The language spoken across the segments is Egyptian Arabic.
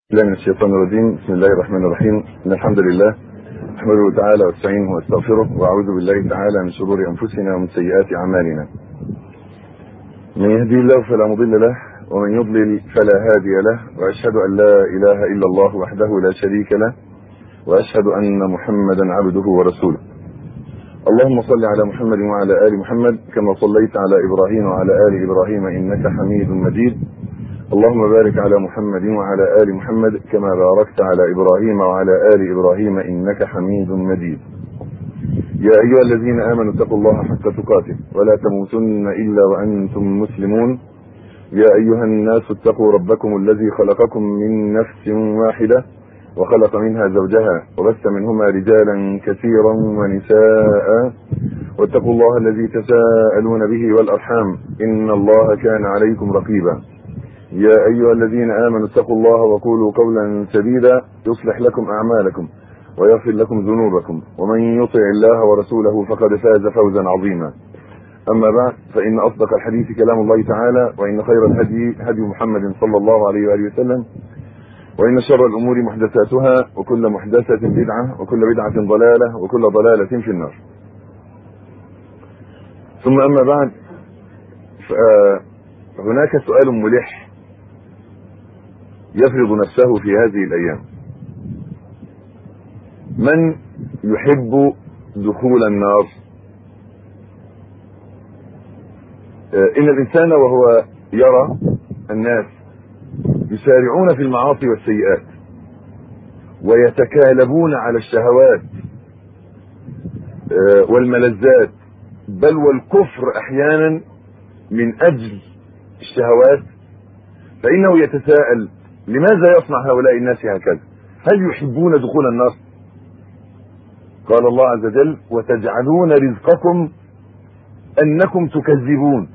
الله من الشيطان الرجيم بسم الله الرحمن الرحيم إن الحمد لله نحمده تعالى واستعينه واستغفره واعوذ بالله تعالى من شرور انفسنا ومن سيئات اعمالنا من يهدي الله فلا مضل له ومن يضلل فلا هادي له واشهد ان لا اله الا الله وحده لا شريك له واشهد ان محمدا عبده ورسوله اللهم صل على محمد وعلى ال محمد كما صليت على ابراهيم وعلى ال ابراهيم انك حميد مجيد اللهم بارك على محمد وعلى ال محمد كما باركت على ابراهيم وعلى ال ابراهيم انك حميد مجيد يا ايها الذين امنوا اتقوا الله حق تقاته ولا تموتن الا وانتم مسلمون يا ايها الناس اتقوا ربكم الذي خلقكم من نفس واحده وخلق منها زوجها وبث منهما رجالا كثيرا ونساء واتقوا الله الذي تساءلون به والارحام ان الله كان عليكم رقيبا يا ايها الذين امنوا اتقوا الله وقولوا قولا سديدا يصلح لكم اعمالكم ويغفر لكم ذنوبكم ومن يطع الله ورسوله فقد فاز فوزا عظيما اما بعد فان اصدق الحديث كلام الله تعالى وان خير الهدي هدي محمد صلى الله عليه واله وسلم وان شر الامور محدثاتها وكل محدثه بدعه وكل بدعه ضلاله وكل ضلاله في النار ثم اما بعد فهناك سؤال ملح يفرض نفسه في هذه الايام من يحب دخول النار ان الانسان وهو يرى الناس يسارعون في المعاصي والسيئات ويتكالبون على الشهوات والملذات بل والكفر احيانا من اجل الشهوات فانه يتساءل لماذا يصنع هؤلاء الناس هكذا هل يحبون دخول النار قال الله عز وجل وتجعلون رزقكم انكم تكذبون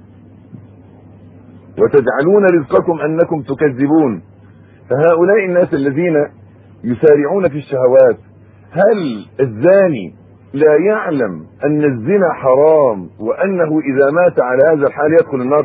وتجعلون رزقكم انكم تكذبون فهؤلاء الناس الذين يسارعون في الشهوات هل الزاني لا يعلم ان الزنا حرام وانه اذا مات على هذا الحال يدخل النار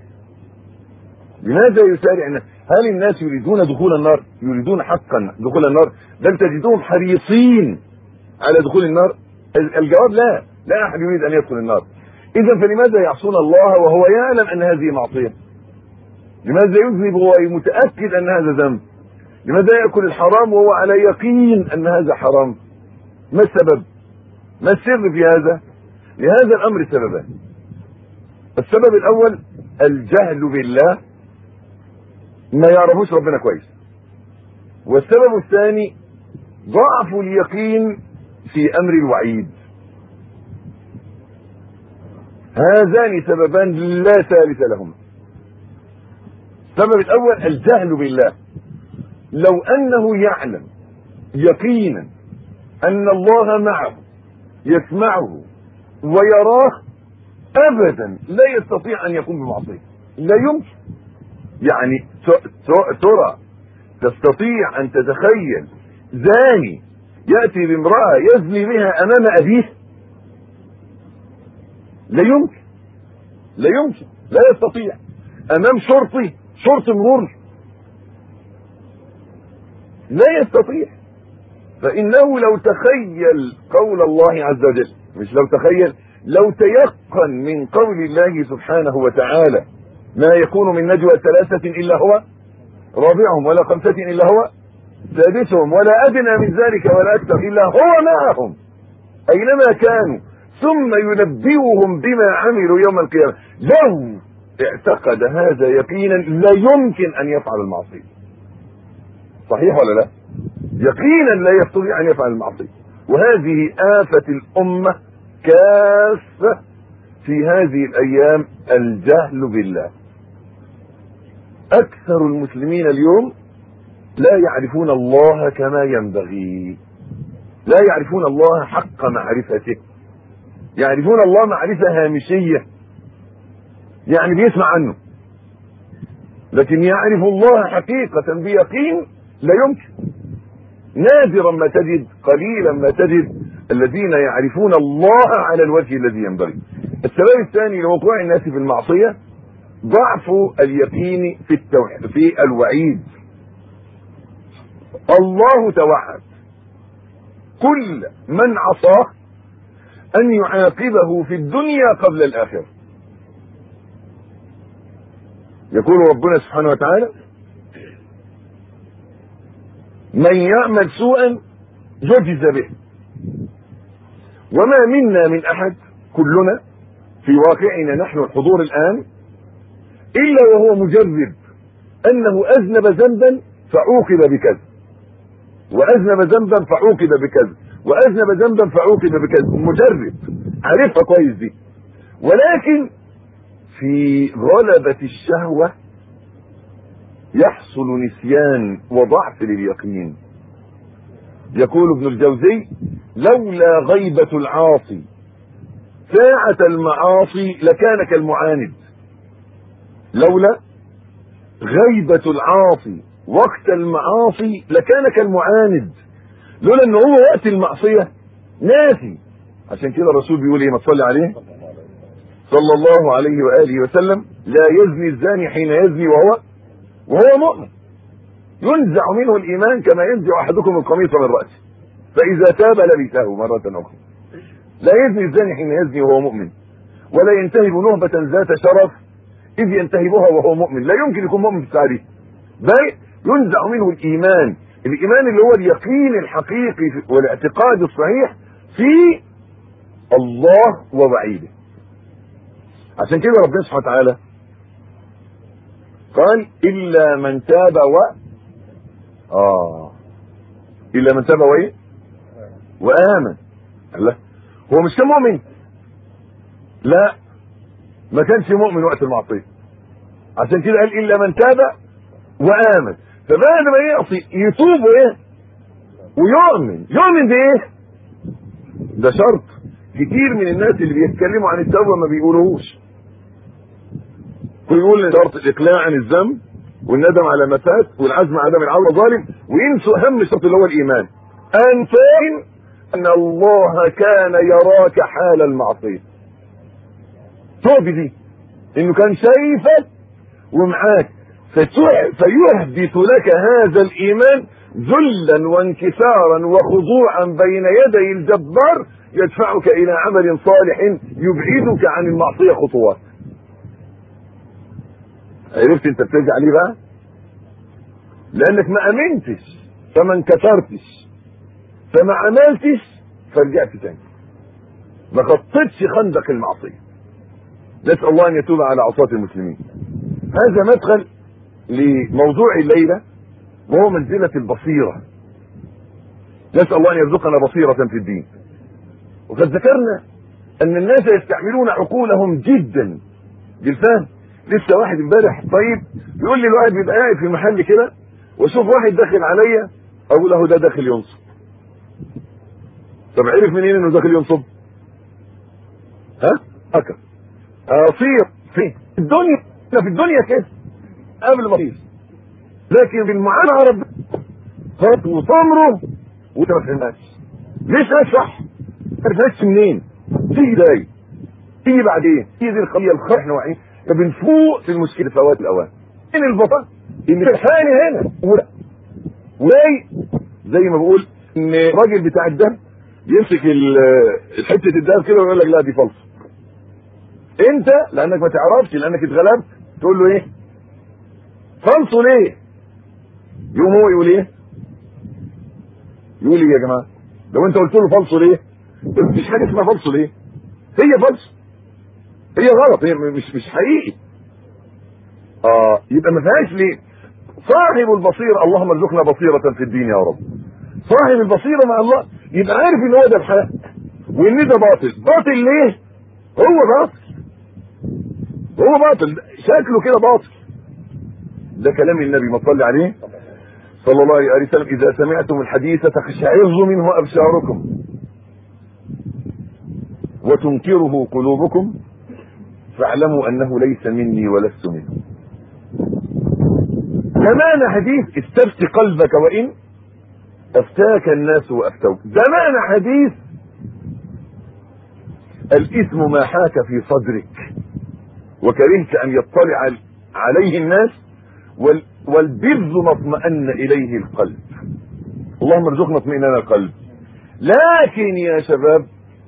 لماذا يسارع الناس هل الناس يريدون دخول النار يريدون حقا دخول النار بل تجدهم حريصين على دخول النار الجواب لا لا احد يريد ان يدخل النار اذا فلماذا يعصون الله وهو يعلم ان هذه معصيه لماذا يذنب وهو متاكد ان هذا ذنب لماذا ياكل الحرام وهو على يقين ان هذا حرام ما السبب ما السر في هذا لهذا الامر سببان السبب الاول الجهل بالله ما يعرفوش ربنا كويس والسبب الثاني ضعف اليقين في امر الوعيد هذان سببان لا ثالث لهما السبب الاول الجهل بالله لو انه يعلم يقينا ان الله معه يسمعه ويراه ابدا لا يستطيع ان يقوم بمعصيه لا يمكن يعني ترى تستطيع ان تتخيل زاني ياتي بامراه يزني بها امام ابيه لا يمكن لا يمكن لا يستطيع امام شرطي شرطي مرور لا يستطيع فانه لو تخيل قول الله عز وجل مش لو تخيل لو تيقن من قول الله سبحانه وتعالى ما يكون من نجوى ثلاثة إلا هو رابعهم ولا خمسة إلا هو سادسهم ولا أدنى من ذلك ولا أكثر إلا هو معهم أينما كانوا ثم ينبئهم بما عملوا يوم القيامة لو اعتقد هذا يقينا لا يمكن أن يفعل المعصية صحيح ولا لا يقينا لا يستطيع أن يفعل المعصية وهذه آفة الأمة كافة في هذه الأيام الجهل بالله اكثر المسلمين اليوم لا يعرفون الله كما ينبغي لا يعرفون الله حق معرفته يعرفون الله معرفة هامشية يعني بيسمع عنه لكن يعرف الله حقيقة بيقين لا يمكن نادرا ما تجد قليلا ما تجد الذين يعرفون الله على الوجه الذي ينبغي السبب الثاني لوقوع الناس في المعصية ضعف اليقين في التوحيد في الوعيد الله توعد كل من عصاه ان يعاقبه في الدنيا قبل الاخره يقول ربنا سبحانه وتعالى من يعمل سوءا يجز به وما منا من احد كلنا في واقعنا نحن الحضور الان الا وهو مجرب انه اذنب ذنبا فعوقب بكذا واذنب ذنبا فعوقب بكذا واذنب ذنبا فعوقب بكذا مجرب عارفها كويس دي ولكن في غلبة الشهوة يحصل نسيان وضعف لليقين يقول ابن الجوزي لولا غيبة العاصي ساعة المعاصي لكان كالمعاند لولا غيبة العاصي وقت المعاصي لكان كالمعاند لولا ان هو وقت المعصية ناسي عشان كده الرسول بيقول ايه ما تصلي عليه صلى الله عليه واله وسلم لا يزني الزاني حين يزني وهو وهو مؤمن ينزع منه الايمان كما ينزع احدكم القميص من راسه فاذا تاب لبسه مره اخرى لا يزني الزاني حين يزني وهو مؤمن ولا ينتهب نهبة ذات شرف إذ ينتهبها وهو مؤمن لا يمكن يكون مؤمن في التعريف بل ينزع منه الإيمان الإيمان اللي هو اليقين الحقيقي والاعتقاد الصحيح في الله ووعيده عشان كده ربنا سبحانه وتعالى قال إلا من تاب و آه إلا من تاب وإيه وآمن الله هو مش كان مؤمن لا ما كانش مؤمن وقت المعصيه عشان كده قال الا من تاب وامن فبعد ما يعصي يتوب وايه ويؤمن يؤمن بايه ده شرط كتير من الناس اللي بيتكلموا عن التوبه ما بيقولوهوش يقول شرط الاقلاع عن الذنب والندم على ما فات والعزم على عدم العوده ظالم وينسوا اهم شرط اللي هو الايمان ان تؤمن ان الله كان يراك حال المعصيه توب دي انه كان شايفك ومعاك فيهبط لك هذا الايمان ذلا وانكسارا وخضوعا بين يدي الجبار يدفعك الى عمل صالح يبعدك عن المعصيه خطوات عرفت انت بترجع ليه بقى لانك ما امنتش فما انكسرتش فما عملتش فرجعت تاني ما خطتش خندق المعصيه نسال الله ان يتوب على عصاه المسلمين هذا مدخل لموضوع الليله وهو منزله البصيره نسال الله ان يرزقنا بصيره في الدين وقد ذكرنا ان الناس يستعملون عقولهم جدا بالفهم لسه واحد امبارح طيب بيقول لي الواحد بيبقى قاعد في محل كده واشوف واحد داخل عليا اقول له ده داخل ينصب طب عرف منين انه داخل ينصب ها هكذا اصير في الدنيا في الدنيا كده قبل ما تصير لكن بالمعامله رب خط وصمره وانت ما فهمتش ليش اشرح ما فهمتش منين تيجي ازاي تيجي بعدين تيجي دي القضيه الخ احنا واعيين فبنفوق في المشكله في اوقات الاوان ان البطل ان الثاني هنا وزي زي ما بقول ان الراجل بتاع الدم يمسك حته الدم كده ويقول لك لا دي فلس انت لانك ما تعرفش لانك اتغلبت تقول له ايه فلسه ليه يقوم هو يقول ايه يقول ايه يا جماعه لو انت قلت له فلسه ليه مفيش حاجه اسمها فلسه ليه هي فلس هي غلط هي مش مش حقيقي اه يبقى ما فيهاش ليه صاحب البصيره اللهم ارزقنا بصيره في الدين يا رب صاحب البصيره مع الله يبقى عارف ان هو ده الحق وان ده باطل باطل ليه هو باطل هو باطل شكله كده باطل ده كلام النبي ما صلي عليه صلى الله عليه وسلم اذا سمعتم الحديث تخشعر منه ابشاركم وتنكره قلوبكم فاعلموا انه ليس مني ولست منه زمان حديث استفتي قلبك وان افتاك الناس وافتوك زمان حديث الاثم ما حاك في صدرك وكرهت ان يطلع عليه الناس والبر ما اطمأن اليه القلب اللهم ارزقنا اطمئنان القلب لكن يا شباب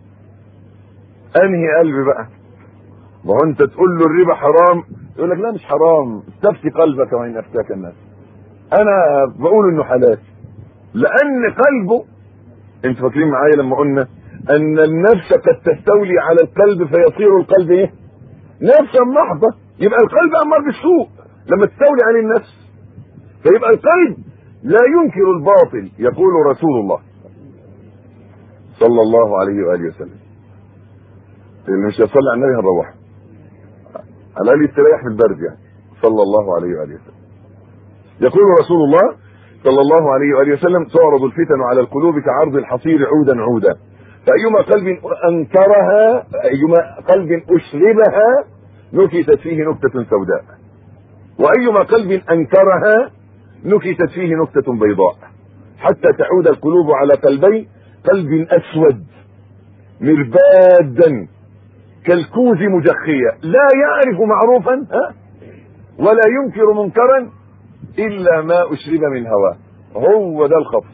انهي قلب بقى ما هو انت تقول له الربا حرام يقول لك لا مش حرام استفتي قلبك وان افتاك الناس انا بقول انه حلال لان قلبه انت فاكرين معايا لما قلنا ان النفس قد تستولي على القلب فيصير القلب ايه نفسا محضة يبقى القلب امر بالسوء لما تستولي عليه النفس فيبقى القلب لا ينكر الباطل يقول رسول الله صلى الله عليه واله وسلم اللي مش هيصلي على النبي هنروح على الاقل يستريح في البرد يعني صلى الله عليه واله وسلم يقول رسول الله صلى الله عليه واله وسلم تعرض الفتن على القلوب كعرض الحصير عودا عودا فايما قلب انكرها ايما قلب اشربها نكتت فيه نكته سوداء وايما قلب انكرها نكتت فيه نكته بيضاء حتى تعود القلوب على قلبين قلب اسود مربادا كالكوز مجخية لا يعرف معروفا ها ولا ينكر منكرا الا ما اشرب من هواه هو ده الخطر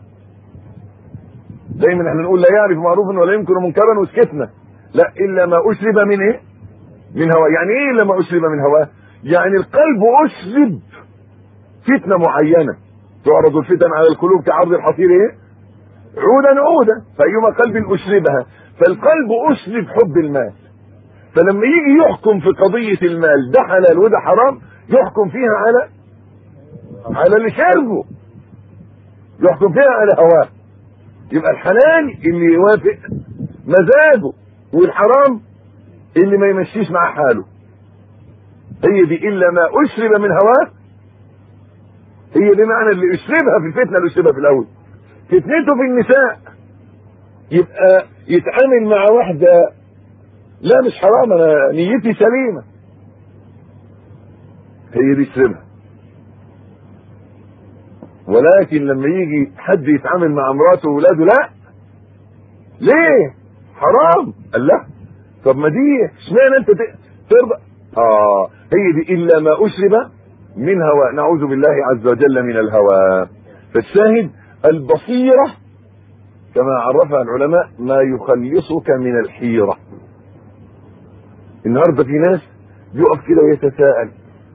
دايما احنا نقول لا يعرف معروفا ولا ينكر منكرا وسكتنا لا الا ما اشرب من ايه من هواه يعني ايه الا ما اشرب من هواه يعني القلب اشرب فتنه معينه تعرض الفتن على القلوب كعرض الحصير ايه عودا عودا فايما قلب اشربها فالقلب اشرب حب المال فلما يجي يحكم في قضية المال ده حلال وده حرام يحكم فيها على على اللي شربه يحكم فيها على هواه يبقى الحلال اللي يوافق مزاجه والحرام اللي ما يمشيش مع حاله هي دي الا ما اشرب من هواه هي دي معنى اللي اشربها في الفتنه اللي اشربها في الاول فتنته في النساء يبقى يتعامل مع واحده لا مش حرام انا نيتي سليمه هي دي يشربها ولكن لما يجي حد يتعامل مع مراته واولاده لا ليه حرام قال لا طب ما دي اشمعنى انت ترضى اه هي دي الا ما اشرب من هوى نعوذ بالله عز وجل من الهوى فالشاهد البصيره كما عرفها العلماء ما يخلصك من الحيره النهارده في ناس يقف كده ويتساءل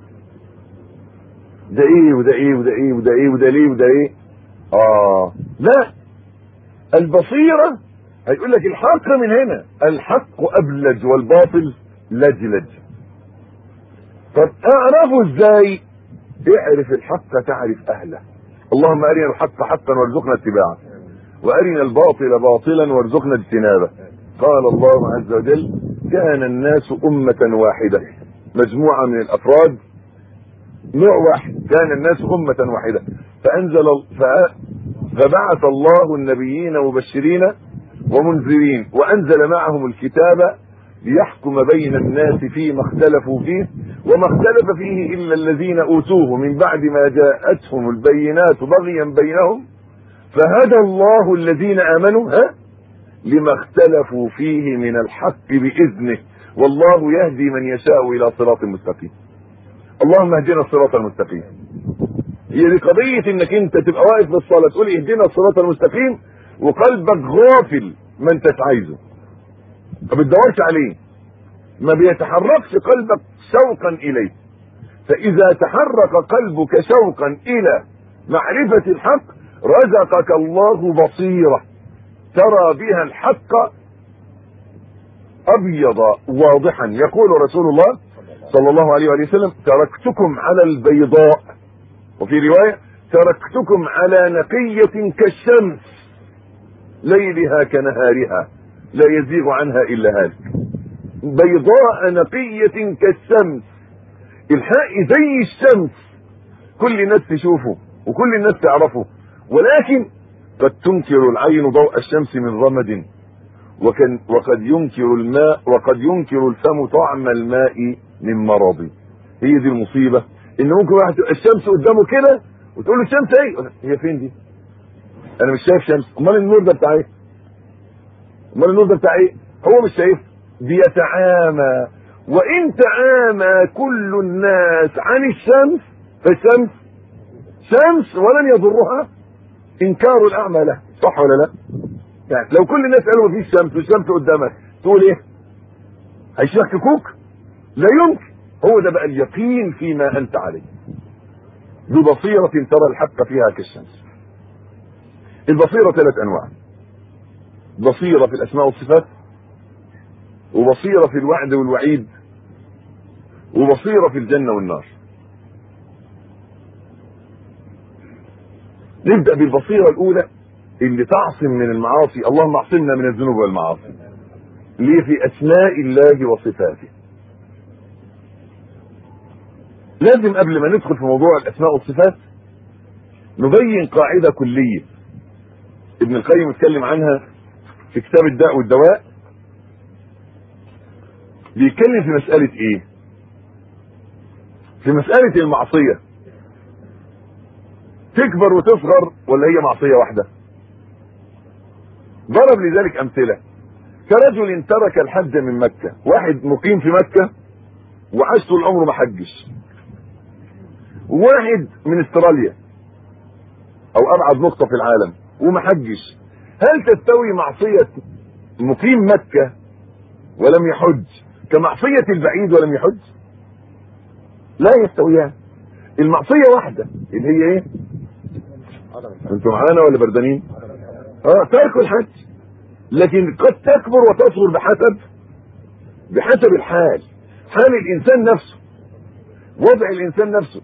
ده ايه وده ايه وده ايه وده ايه وده ليه وده ايه اه لا البصيره هيقول لك الحق من هنا الحق ابلج والباطل لجلج طب اعرفه ازاي اعرف الحق تعرف اهله اللهم ارنا الحق حقا وارزقنا اتباعه وارنا الباطل باطلا وارزقنا اجتنابه قال الله عز وجل كان الناس أمة واحدة مجموعة من الأفراد نوع واحد كان الناس أمة واحدة فأنزل فبعث الله النبيين مبشرين ومنذرين وأنزل معهم الكتاب ليحكم بين الناس فيما اختلفوا فيه وما اختلف فيه إلا الذين أوتوه من بعد ما جاءتهم البينات بغيا بينهم فهدى الله الذين آمنوا ها لما اختلفوا فيه من الحق بإذنه والله يهدي من يشاء إلى صراط مستقيم اللهم اهدنا الصراط المستقيم هي دي قضية انك انت تبقى واقف في الصلاة تقول اهدنا الصراط المستقيم وقلبك غافل ما انتش عايزه ما بتدورش عليه ما بيتحركش قلبك شوقا اليه فاذا تحرك قلبك شوقا الى معرفة الحق رزقك الله بصيره ترى بها الحق ابيض واضحا يقول رسول الله صلى الله عليه وآله وسلم تركتكم على البيضاء وفي رواية تركتكم على نقية كالشمس ليلها كنهارها لا يزيغ عنها إلا هالك بيضاء نقية كالشمس الحق زي الشمس كل الناس تشوفه وكل الناس تعرفه ولكن قد تنكر العين ضوء الشمس من رمد وكان وقد ينكر الماء وقد ينكر الفم طعم الماء من مرض هي دي المصيبة ان ممكن واحد الشمس قدامه كده وتقول له الشمس ايه هي فين دي انا مش شايف شمس امال النور ده بتاع ايه امال النور ده بتاع ايه هو مش شايف بيتعامى وان تعامى كل الناس عن الشمس فالشمس شمس ولن يضرها انكار الاعمى له صح ولا لا يعني لو كل الناس قالوا مفيش شمس والشمس قدامك تقول ايه هيشككوك لا يمكن هو ده بقى اليقين فيما انت عليه ببصيرة ترى الحق فيها كالشمس البصيرة ثلاث انواع بصيرة في الاسماء والصفات وبصيرة في الوعد والوعيد وبصيرة في الجنة والنار نبدأ بالبصيرة الأولى اللي تعصم من المعاصي اللهم اعصمنا من الذنوب والمعاصي اللي في أسماء الله وصفاته لازم قبل ما ندخل في موضوع الأسماء والصفات نبين قاعدة كلية ابن القيم اتكلم عنها في كتاب الداء والدواء بيتكلم في مسألة ايه في مسألة المعصية تكبر وتصغر ولا هي معصية واحدة ضرب لذلك امثلة كرجل ترك الحج من مكة واحد مقيم في مكة وعاش طول عمره ما حجش واحد من استراليا او ابعد نقطة في العالم وما حجش هل تستوي معصية مقيم مكة ولم يحج كمعصية البعيد ولم يحج لا يستويان المعصية واحدة اللي هي ايه انتوا معانا ولا بردانين اه ترك الحج لكن قد تكبر وتصغر بحسب بحسب الحال حال الانسان نفسه وضع الانسان نفسه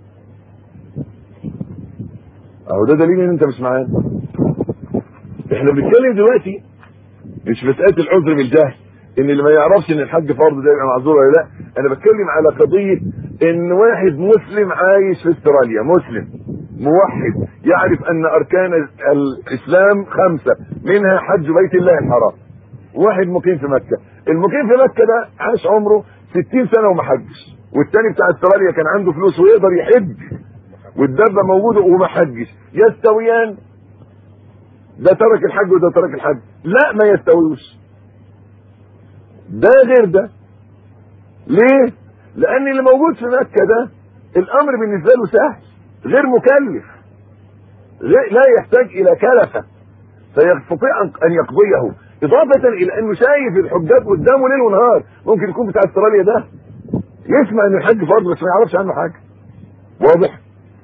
اهو ده دليل ان انت مش معانا احنا بنتكلم دلوقتي مش مساله العذر بالجهل ان اللي ما يعرفش ان الحج فرض ده يبقى معذور ولا لا انا بتكلم على قضيه ان واحد مسلم عايش في استراليا مسلم موحد يعرف ان اركان الاسلام خمسه منها حج بيت الله الحرام واحد مقيم في مكه المقيم في مكه ده عاش عمره 60 سنه وما حجش والتاني بتاع استراليا كان عنده فلوس ويقدر يحج والدبه موجوده وما حجش يستويان ده ترك الحج وده ترك الحج لا ما يستويوش ده غير ده ليه لان اللي موجود في مكه ده الامر بالنسبه له سهل غير مكلف غير لا يحتاج الى كلفه فيستطيع ان يقضيه اضافه الى انه شايف الحجاج قدامه ليل ونهار ممكن يكون بتاع استراليا ده يسمع ان الحج فرض بس ما يعرفش عنه حاجه واضح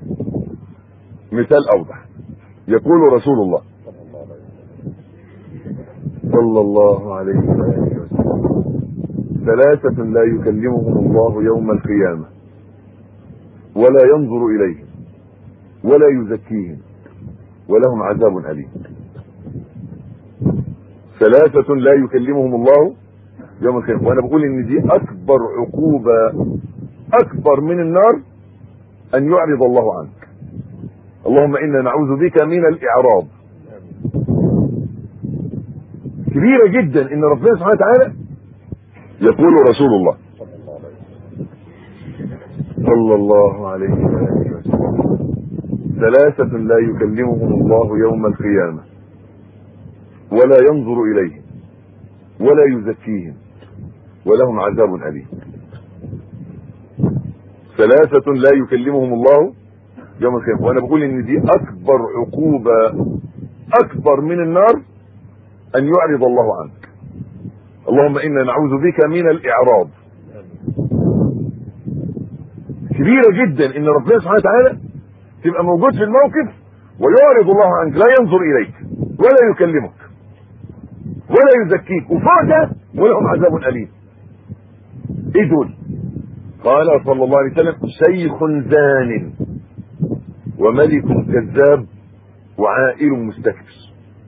مثال اوضح يقول رسول الله صلى الله عليه وآله وسلم ثلاثة لا يكلمهم الله يوم القيامة ولا ينظر إليهم ولا يزكيهم ولهم عذاب أليم ثلاثة لا يكلمهم الله يوم القيامة وأنا بقول إن دي أكبر عقوبة أكبر من النار أن يعرض الله عنك اللهم إنا نعوذ بك من الإعراض كبيرة جدا ان ربنا سبحانه وتعالى يقول رسول الله صلى الله عليه وآله وسلم ثلاثة لا يكلمهم الله يوم القيامة ولا ينظر إليهم ولا يزكيهم ولهم عذاب أليم ثلاثة لا يكلمهم الله يوم القيامة وأنا بقول إن دي أكبر عقوبة أكبر من النار ان يعرض الله عنك اللهم انا نعوذ بك من الاعراض كبيره جدا ان ربنا سبحانه وتعالى تبقى موجود في الموقف ويعرض الله عنك لا ينظر اليك ولا يكلمك ولا يزكيك وفوق ده ولهم عذاب اليم ايه دول قال صلى الله عليه وسلم شيخ زان وملك كذاب وعائل مستكبر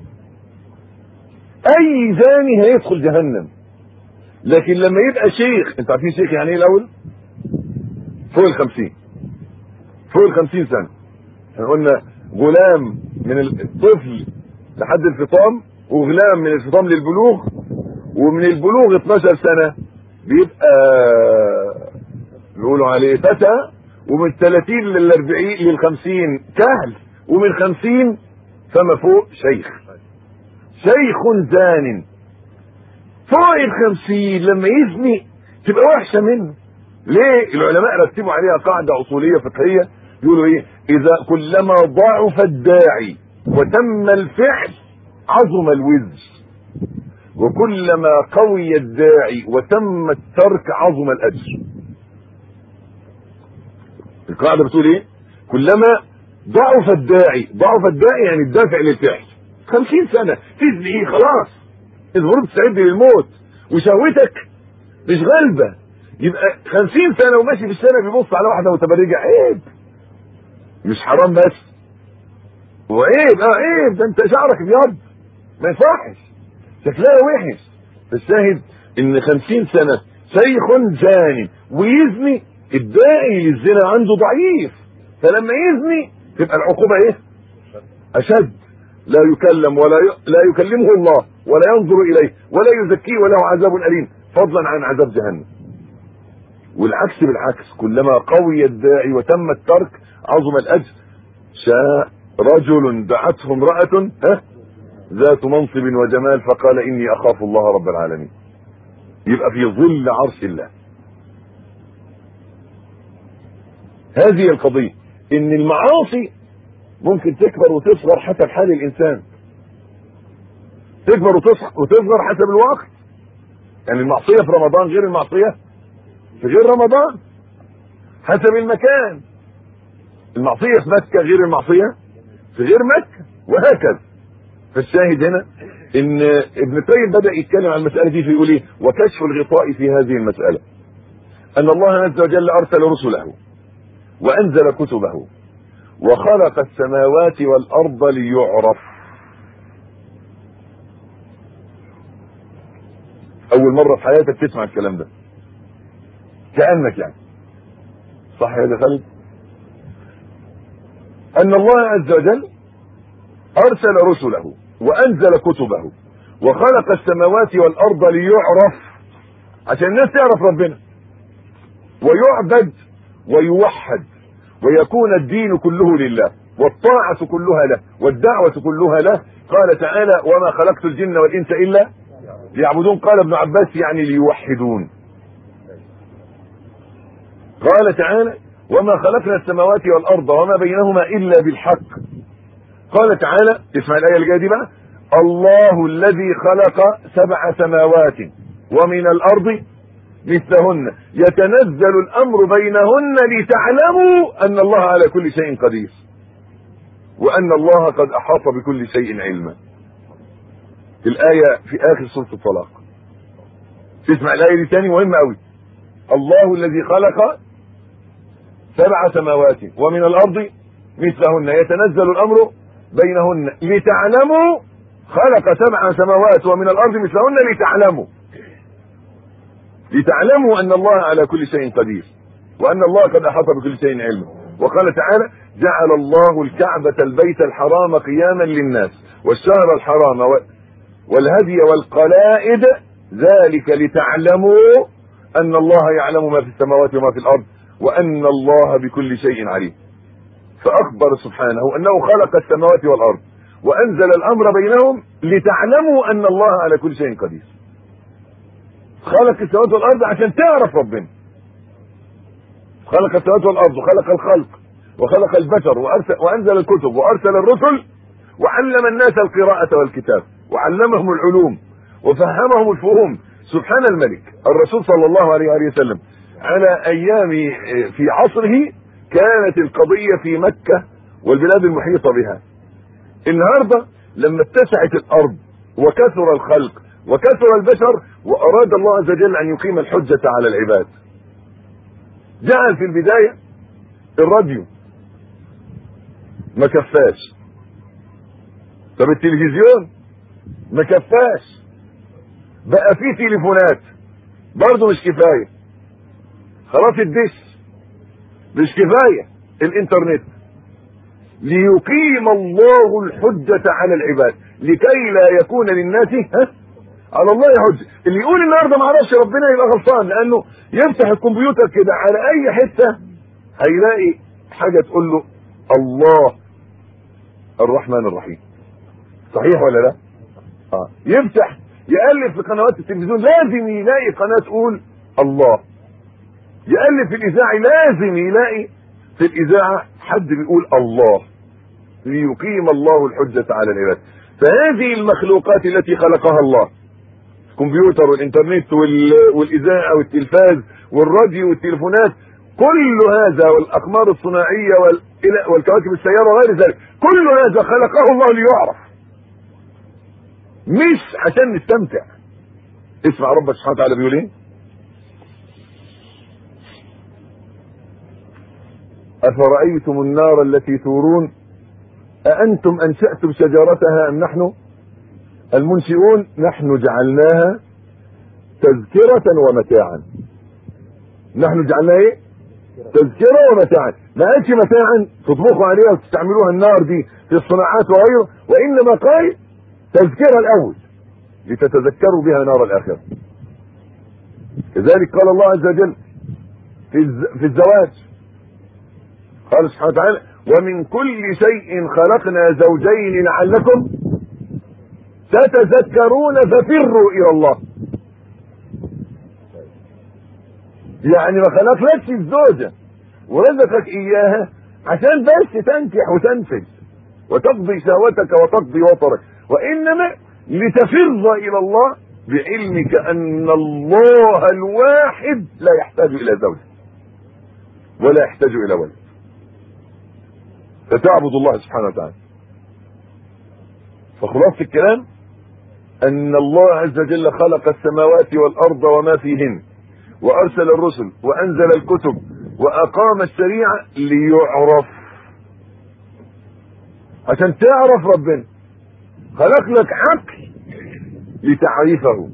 اي زاني هيدخل جهنم لكن لما يبقى شيخ انت عارفين شيخ يعني ايه الاول فوق الخمسين فوق الخمسين سنة احنا قلنا غلام من الطفل لحد الفطام وغلام من الفطام للبلوغ ومن البلوغ 12 سنة بيبقى بيقولوا عليه فتى ومن 30 لل 40 لل 50 كهل ومن 50 فما فوق شيخ شيخ زان فوق الخمسين لما يزني تبقى وحشة منه ليه العلماء رتبوا عليها قاعدة أصولية فقهية يقولوا ايه اذا كلما ضعف الداعي وتم الفعل عظم الوزر وكلما قوي الداعي وتم الترك عظم الاجر القاعده بتقول ايه كلما ضعف الداعي ضعف الداعي يعني الدافع للفعل خمسين سنة تزني ايه خلاص المفروض تستعد للموت وشهوتك مش غالبة يبقى خمسين سنة وماشي في الشارع بيبص على واحدة متبرجة عيب مش حرام بس وعيب اه عيب ده انت شعرك ابيض ما يصحش شكلها وحش الشاهد ان خمسين سنة شيخ زاني ويزني الداعي للزنا عنده ضعيف فلما يزني تبقى العقوبة ايه اشد لا يكلم ولا ي... لا يكلمه الله ولا ينظر اليه ولا يزكيه وله عذاب اليم فضلا عن عذاب جهنم والعكس بالعكس كلما قوي الداعي وتم الترك عظم الاجر شاء رجل دعته امرأة ها ذات منصب وجمال فقال اني اخاف الله رب العالمين يبقى في ظل عرش الله هذه القضية ان المعاصي ممكن تكبر وتصغر حسب حال الانسان تكبر وتصغر حسب الوقت يعني المعصية في رمضان غير المعصية في غير رمضان حسب المكان المعصية في مكة غير المعصية في غير مكة وهكذا فالشاهد هنا ان ابن القيم بدا يتكلم عن المساله دي فيقول ايه وكشف الغطاء في هذه المساله ان الله عز وجل ارسل رسله وانزل كتبه وخلق السماوات والارض ليعرف اول مره في حياتك تسمع الكلام ده كانك يعني صح يا خالد ان الله عز وجل ارسل رسله وانزل كتبه وخلق السماوات والارض ليعرف عشان الناس تعرف ربنا ويعبد ويوحد ويكون الدين كله لله والطاعة كلها له والدعوة كلها له قال تعالى وما خلقت الجن والإنس إلا ليعبدون قال ابن عباس يعني ليوحدون قال تعالى وما خلقنا السماوات والأرض وما بينهما إلا بالحق قال تعالى اسمع الآية اللي جايه دي بقى الله الذي خلق سبع سماوات ومن الأرض مثلهن يتنزل الأمر بينهن لتعلموا أن الله على كل شيء قدير وأن الله قد أحاط بكل شيء علما الآية في آخر سورة الطلاق تسمع الآية دي تاني مهمة أوي الله الذي خلق سبع سماوات ومن الأرض مثلهن يتنزل الأمر بينهن لتعلموا خلق سبع سماوات ومن الأرض مثلهن لتعلموا لتعلموا أن الله على كل شيء قدير وأن الله قد أحاط بكل شيء علما وقال تعالى جعل الله الكعبة البيت الحرام قياما للناس والشهر الحرام والهدي والقلائد ذلك لتعلموا أن الله يعلم ما في السماوات وما في الأرض وأن الله بكل شيء عليم فأخبر سبحانه أنه خلق السماوات والأرض وأنزل الأمر بينهم لتعلموا أن الله على كل شيء قدير خلق السماوات والأرض عشان تعرف ربنا خلق السماوات والأرض وخلق الخلق وخلق البشر وأرسل وأنزل الكتب وأرسل الرسل وعلم الناس القراءة والكتاب وعلمهم العلوم وفهمهم الفهوم سبحان الملك الرسول صلى الله عليه وآله وسلم على أيام في عصره كانت القضية في مكة والبلاد المحيطة بها النهاردة لما اتسعت الأرض وكثر الخلق وكثر البشر وأراد الله عز وجل أن يقيم الحجة على العباد جعل في البداية الراديو ما كفاش طب التلفزيون ما كفاش بقى في تليفونات برضه مش كفايه خلاص الدش مش كفايه الانترنت ليقيم الله الحجة على العباد لكي لا يكون للناس ها على الله حجة اللي يقول النهارده ما اعرفش ربنا يبقى غلطان لانه يفتح الكمبيوتر كده على اي حتة هيلاقي حاجة تقول له الله الرحمن الرحيم صحيح ولا لا اه يفتح يقلب في قنوات التلفزيون لازم يلاقي قناة تقول الله يقلب في الاذاعة لازم يلاقي في الاذاعة حد بيقول الله ليقيم الله الحجة على العباد فهذه المخلوقات التي خلقها الله الكمبيوتر والانترنت والاذاعه والتلفاز والراديو والتليفونات كل هذا والاقمار الصناعيه والكواكب السياره وغير ذلك كل هذا خلقه الله ليعرف مش عشان نستمتع اسمع ربك سبحانه وتعالى بيقول ايه افرايتم النار التي تورون اانتم انشاتم شجرتها ام نحن المنشئون نحن جعلناها تذكرة ومتاعا نحن جعلناها ايه تذكرة ومتاعا ما قالش متاعا تطبخوا عليها وتستعملوها النار دي في الصناعات وغيره وانما قال تذكرة الاول لتتذكروا بها نار الاخرة كذلك قال الله عز وجل في في الزواج قال سبحانه وتعالى ومن كل شيء خلقنا زوجين لعلكم تتذكرون ففروا الى الله يعني ما خلقلكش الزوجة ورزقك اياها عشان بس تنكح وتنفذ وتقضي شهوتك وتقضي وطرك وانما لتفر الى الله بعلمك ان الله الواحد لا يحتاج الى زوجة ولا يحتاج الى ولد فتعبد الله سبحانه وتعالى فخلاصة الكلام ان الله عز وجل خلق السماوات والارض وما فيهن وارسل الرسل وانزل الكتب واقام الشريعه ليعرف عشان تعرف ربنا خلق لك عقل لتعرفه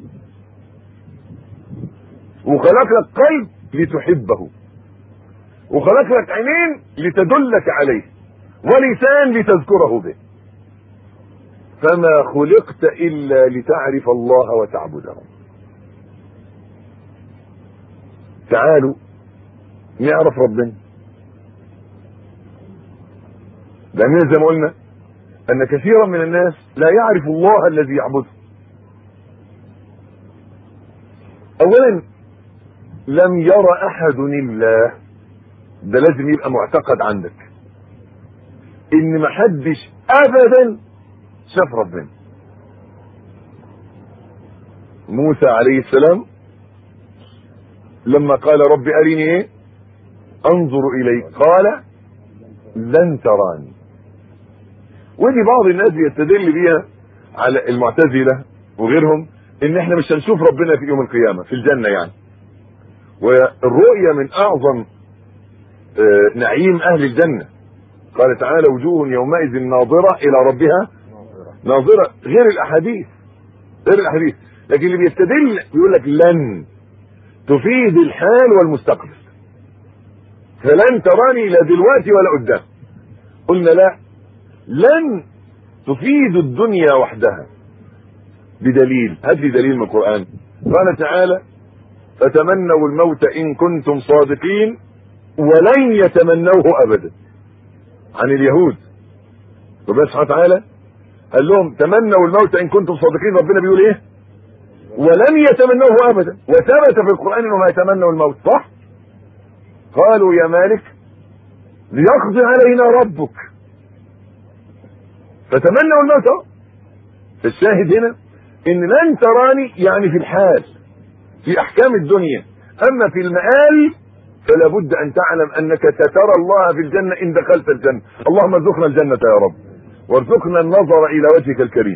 وخلق لك قلب لتحبه وخلق لك عينين لتدلك عليه ولسان لتذكره به فما خلقت الا لتعرف الله وتعبده تعالوا نعرف ربنا لان زي ما قلنا ان كثيرا من الناس لا يعرف الله الذي يعبده اولا لم يرى احد الله ده لازم يبقى معتقد عندك ان محدش ابدا شاف ربنا موسى عليه السلام لما قال رب اريني ايه انظر اليك قال لن تراني ودي بعض الناس بيستدل بيها على المعتزله وغيرهم ان احنا مش هنشوف ربنا في يوم القيامه في الجنه يعني والرؤيه من اعظم نعيم اهل الجنه قال تعالى وجوه يومئذ ناظره الى ربها ناظرة غير الاحاديث غير الاحاديث لكن اللي بيستدل بيقول لك لن تفيد الحال والمستقبل فلن تراني لا دلوقتي ولا قدام قلنا لا لن تفيد الدنيا وحدها بدليل هات لي دليل من القرآن قال تعالى فتمنوا الموت إن كنتم صادقين ولن يتمنوه أبدا عن اليهود ربنا سبحانه وتعالى قال لهم تمنوا الموت ان كنتم صادقين ربنا بيقول ايه ولن يتمنوه ابدا وثبت في القران انهم يتمنوا الموت صح قالوا يا مالك ليقضي علينا ربك فتمنوا الموت اهو الشاهد هنا ان لن تراني يعني في الحال في احكام الدنيا اما في المآل فلا بد ان تعلم انك سترى الله في الجنه ان دخلت الجنه اللهم ارزقنا الجنه يا رب وارزقنا النظر الى وجهك الكريم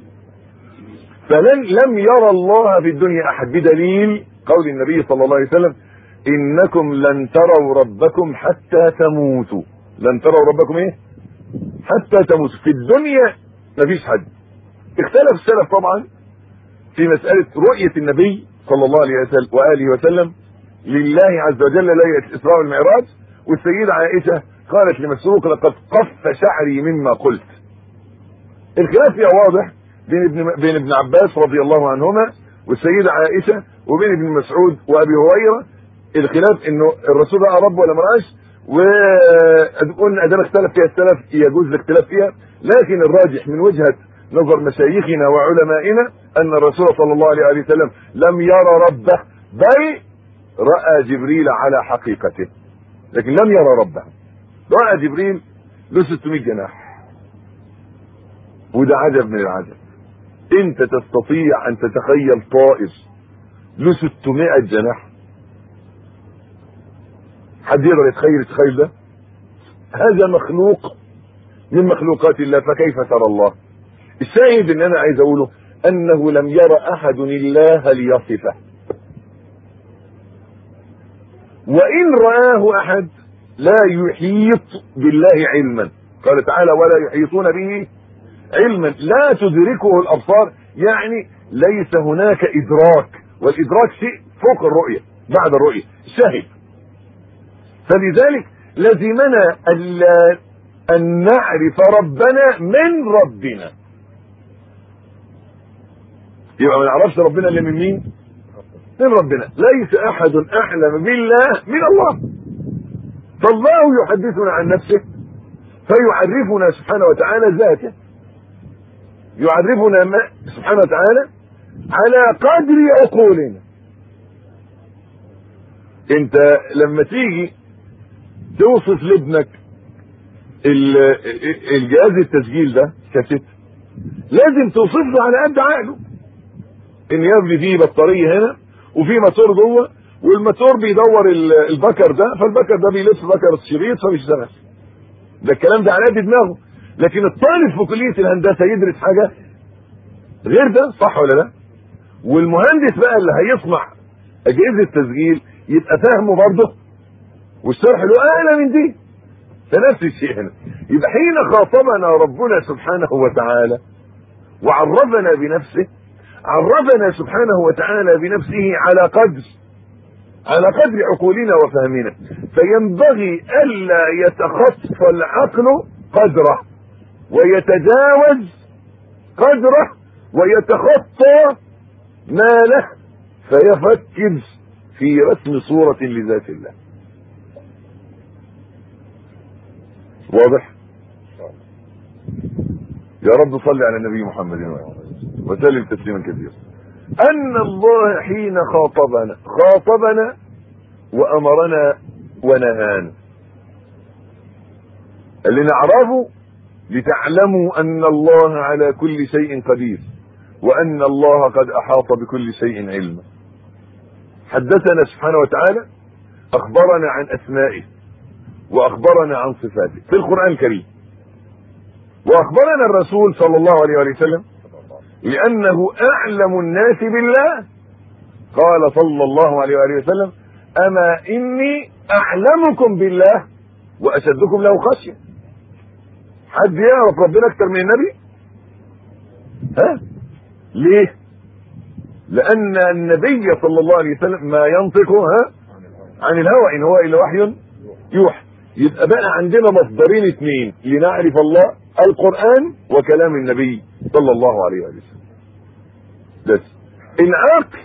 فلن لم يرى الله في الدنيا احد بدليل قول النبي صلى الله عليه وسلم انكم لن تروا ربكم حتى تموتوا لن تروا ربكم ايه حتى تموتوا في الدنيا مفيش حد اختلف السلف طبعا في مسألة رؤية النبي صلى الله عليه وسلم وآله وسلم لله عز وجل ليلة الإسراء والمعراج والسيدة عائشة قالت لمسروق لقد قف شعري مما قلت الخلاف فيها واضح بين ابن بين ابن عباس رضي الله عنهما والسيده عائشه وبين ابن مسعود وابي هريره الخلاف انه الرسول راى رب ولا ما راش وقلنا ادام اختلف فيها السلف يجوز الاختلاف فيها لكن الراجح من وجهه نظر مشايخنا وعلمائنا ان الرسول صلى الله عليه وسلم لم يرى ربه بل راى جبريل على حقيقته لكن لم يرى ربه راى جبريل له 600 جناح وده عجب من العجب انت تستطيع ان تتخيل طائر له 600 جناح حد يقدر يتخيل التخيل ده هذا مخلوق من مخلوقات الله فكيف ترى الله الشاهد ان انا عايز اقوله انه لم ير احد الله ليصفه وان رآه احد لا يحيط بالله علما قال تعالى ولا يحيطون به علما لا تدركه الابصار يعني ليس هناك ادراك والادراك شيء فوق الرؤيه بعد الرؤيه شاهد فلذلك لزمنا الا ان نعرف ربنا من ربنا يبقى ما نعرفش ربنا الا من مين من ربنا ليس احد اعلم بالله من الله فالله يحدثنا عن نفسه فيعرفنا سبحانه وتعالى ذاته يعرفنا ما سبحانه وتعالى على قدر عقولنا انت لما تيجي توصف لابنك الجهاز التسجيل ده كاسيت لازم توصف له على قد عقله ان يا ابني فيه بطاريه هنا وفي موتور جوه والموتور بيدور البكر ده فالبكر ده بيلف بكر الشريط فبيشتغل ده الكلام ده على قد دماغه لكن الطالب في كليه الهندسه يدرس حاجه غير ده صح ولا لا والمهندس بقى اللي هيصنع اجهزه تسجيل يبقى فاهمه برضه والشرح له اعلى من دي فنفس الشيء هنا يبقى حين خاطبنا ربنا سبحانه وتعالى وعرفنا بنفسه عرفنا سبحانه وتعالى بنفسه على قدر على قدر عقولنا وفهمنا فينبغي الا يتخطى العقل قدره ويتجاوز قدره ويتخطى ما له فيفكر في رسم صورة لذات الله واضح يا رب صل على النبي محمد وسلم تسليما كثيرا ان الله حين خاطبنا خاطبنا وامرنا ونهانا اللي نعرفه لتعلموا ان الله على كل شيء قدير وان الله قد احاط بكل شيء علما حدثنا سبحانه وتعالى اخبرنا عن اسمائه واخبرنا عن صفاته في القران الكريم واخبرنا الرسول صلى الله عليه وسلم لانه اعلم الناس بالله قال صلى الله عليه وآله وسلم اما اني اعلمكم بالله واشدكم له خشيه حد يعرف ربنا اكتر من النبي ها ليه لان النبي صلى الله عليه وسلم ما ينطق ها عن الهوى ان هو الا وحي يوحى يبقى بقى عندنا مصدرين اثنين لنعرف الله القرآن وكلام النبي صلى الله عليه وسلم بس العقل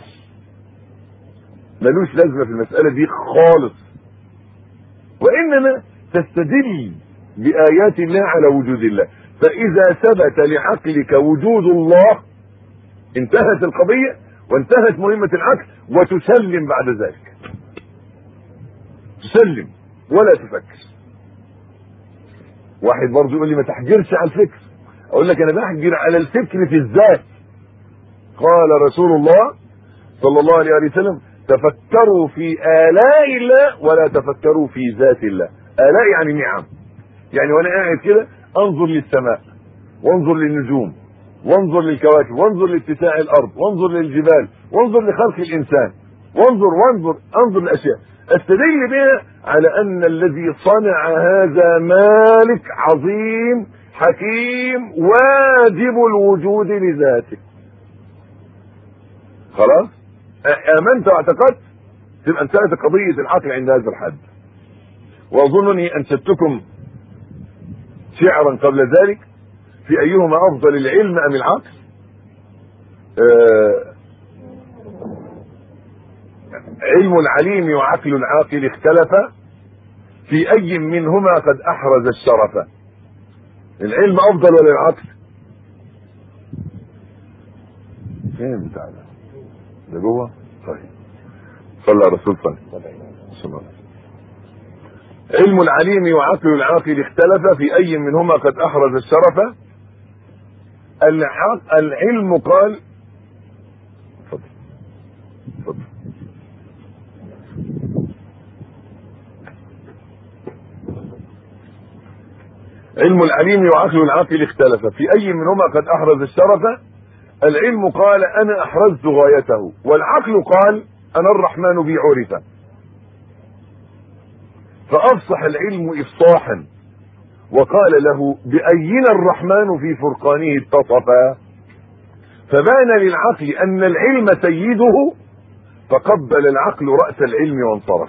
ملوش لازمة في المسألة دي خالص وإنما تستدل بآيات الله على وجود الله فإذا ثبت لعقلك وجود الله انتهت القضية وانتهت مهمة العقل وتسلم بعد ذلك تسلم ولا تفكر واحد برضه يقول لي ما تحجرش على الفكر اقول لك انا بحجر على الفكر في الذات قال رسول الله صلى الله عليه وسلم تفكروا في آلاء الله ولا تفكروا في ذات الله آلاء يعني نعم يعني وانا قاعد كده انظر للسماء وانظر للنجوم وانظر للكواكب وانظر لاتساع الارض وانظر للجبال وانظر لخلق الانسان وانظر وانظر انظر لاشياء استدل بها على ان الذي صنع هذا مالك عظيم حكيم واجب الوجود لذاته خلاص امنت واعتقدت تبقى انتهت قضيه العقل عند هذا الحد واظنني انشدتكم شعرا قبل ذلك في ايهما افضل العلم ام العقل آه علم العليم وعقل العاقل اختلفا في اي منهما قد احرز الشرف العلم افضل ولا العقل فين بتاع ده ده جوه طيب صلى على الرسول صلى الله عليه علم العليم وعقل العاقل اختلف في اي منهما قد احرز الشرف الحق العلم قال اتفضل اتفضل علم العليم وعقل العاقل اختلف في اي منهما قد احرز الشرف العلم قال انا احرزت غايته والعقل قال انا الرحمن بي عرف فافصح العلم افصاحا وقال له باينا الرحمن في فرقانه اتصفا فبان للعقل ان العلم سيده فقبل العقل راس العلم وانصرف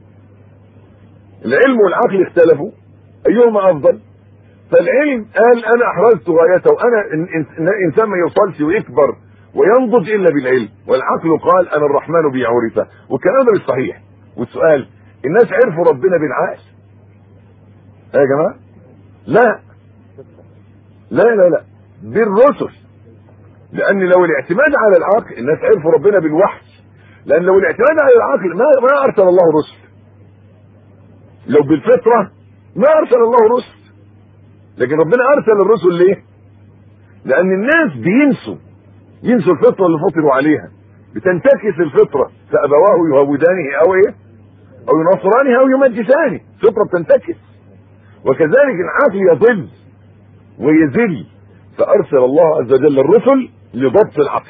العلم والعقل اختلفوا ايهما افضل فالعلم قال انا احرزت غايته انا الانسان ما يوصلش ويكبر وينضج الا بالعلم والعقل قال انا الرحمن بي عرفه والكلام ده مش صحيح والسؤال الناس عرفوا ربنا بالعقل يا جماعه لا لا لا لا بالرسل لان لو الاعتماد على العقل الناس عرفوا ربنا بالوحي لان لو الاعتماد على العقل ما ما ارسل الله رسل لو بالفطره ما ارسل الله رسل لكن ربنا ارسل الرسل ليه لان الناس بينسوا ينسوا الفطره اللي فطروا عليها بتنتكس الفطره فابواه يهودانه او ايه او ينصرانه او يمجسانه فطره بتنتكس وكذلك العقل يضل ويذل فارسل الله عز وجل الرسل لضبط العقل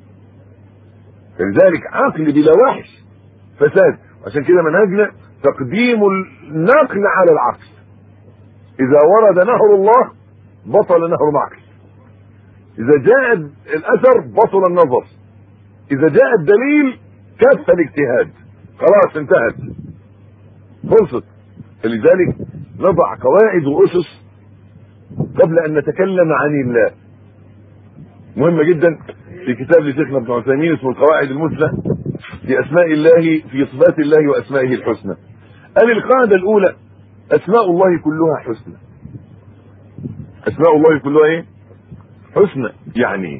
فلذلك عقل بلا وحش فساد عشان كده منهجنا تقديم النقل على العقل اذا ورد نهر الله بطل نهر معقل اذا جاء الاثر بطل النظر اذا جاء الدليل كف الاجتهاد خلاص انتهت خلصت فلذلك نضع قواعد واسس قبل ان نتكلم عن الله مهمه جدا في كتاب لشيخنا ابن عثيمين اسمه القواعد المثلى في اسماء الله في صفات الله واسمائه الحسنى قال القاعده الاولى اسماء الله كلها حسنى اسماء الله كلها ايه حسنى يعني